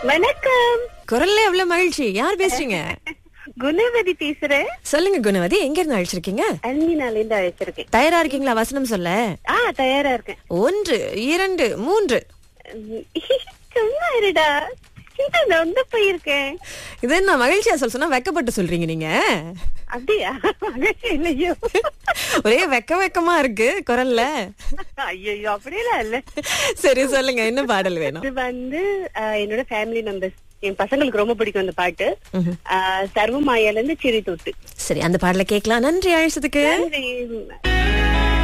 வணக்கம் குரல்ல எவ்வளவு மகிழ்ச்சி யார் பேசுறீங்க குணவதி பேசுறேன் சொல்லுங்க குணவதி எங்க இருந்து அழைச்சிருக்கீங்க அல்மினால இருந்து அழைச்சிருக்கேன் தயாரா இருக்கீங்களா வசனம் சொல்ல ஆ தயாரா இருக்கேன் ஒன்று இரண்டு மூன்று உம், சும்மா இருடா நான் நொந்து போயிருக்கேன் இது என்ன மகிழ்ச்சியா சொல்ல சொன்னா வெக்கப்பட்டு சொல்றீங்க நீங்க அப்படியா மகிழ்ச்சி இல்லையோ ஒரே வெக்க வெக்கமா இருக்கு குரல்ல ஐயோ அப்படியெல்லாம் இல்ல சரி சொல்லுங்க என்ன பாடல் வேணும் இது வந்து ஆ, என்னோட ஃபேமிலி மெம்பர்ஸ் என் பசங்களுக்கு ரொம்ப பிடிக்கும் அந்த பாட்டு ஆ, சர்வமாயால இருந்து சிரி தொட்டு சரி அந்த பாடலை கேட்கலாம் நன்றி அழைச்சதுக்கு நன்றி